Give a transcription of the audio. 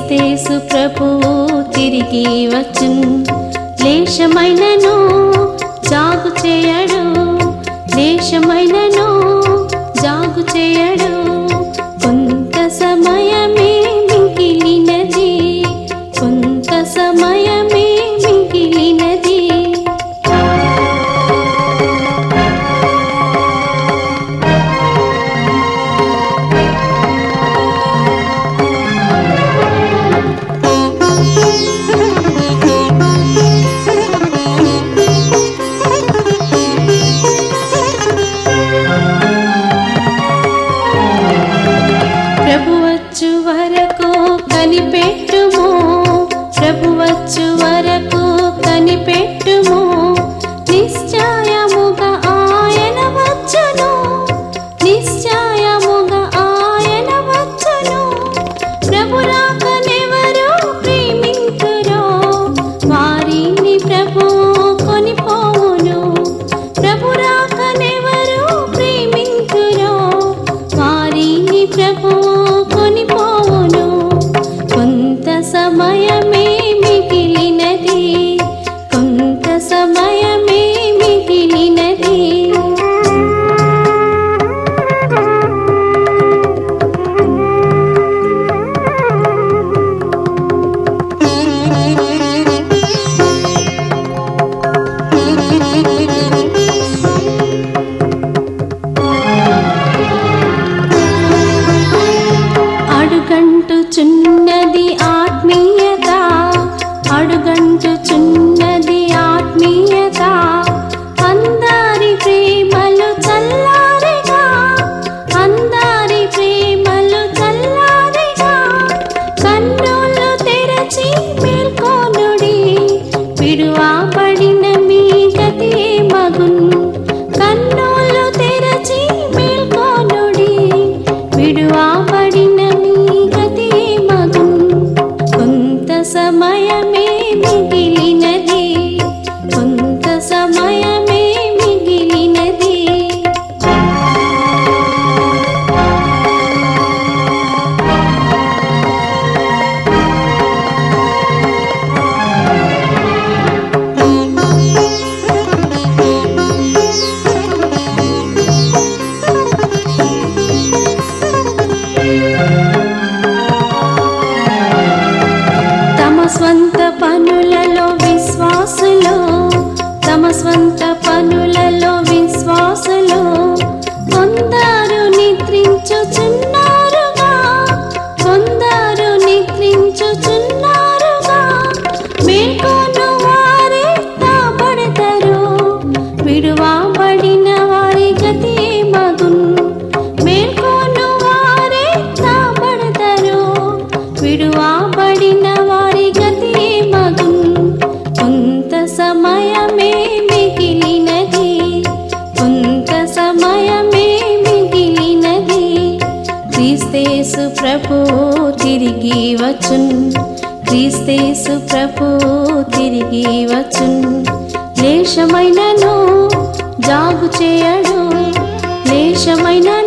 క్రీస్తేసు ప్రభువు తిరిగి వచ్చున్ లేశమైనను జాగు చేయడు లేశమైనను జాగు చేయడు కొంత సమయమే మిగిలినది కొంత సమయమే మిగిలినది ప్రభు వచ్చు వరకు కనిపెట్టుము ప్రభు వచ్చు వరకు కనిపెట్టుము నిశ్చయముగా ఆయన వచ్చును నిశ్చయముగా ఆయన వచ్చును ప్రభు రాకనెవరు ప్రేమింతురో వారిని ప్రభు కొనిపోవును ప్రభు రాకనెవరు ప్రేమింతురో వారిని ప్రభు కొనిపోవును కొంత సమయమే మిగిలినది కొంత సమయమే మిగిలినది అడుగంటుచున్నది ఆత్మీయత అడుగంటుచున్నది ఆత్మీయత అందరి ప్రేమలు చల్లారిగా అందరి ప్రేమలు చల్లారిగా కన్నులు తెరచి మేల్కొనుడి విడువబడిన మీ గతి మగున్ కన్నులు తెరచి మేల్కొనుడి విడువబడిన మీ గతి మగున్ కొంత సమయమే మిగిలినది కొంత సమయమే మిగిలినది తమ స్వంత పనులలో విశ్వాసులు తమ స్వంత పనులలో విశ్వాసులు కొందరు నిద్రించుచున్నారుగా కొందరు నిద్రించుచున్నారుగా మేల్కొను వారే తాపడతారు విడువబడిన వారి గతి మగున్ మేల్కొను వారే తాపడతారు విడువబడిన వారి గతి మగున్ కొంత సమయమే మిగిలినది కొంత సమయమే మిగిలినది క్రీస్తేసు ప్రభు తిరిగి వచ్చున్ క్రీస్తేసు ప్రభు తిరిగి వచ్చున్ లేశమైనను జాగు చేయడు లేశమైన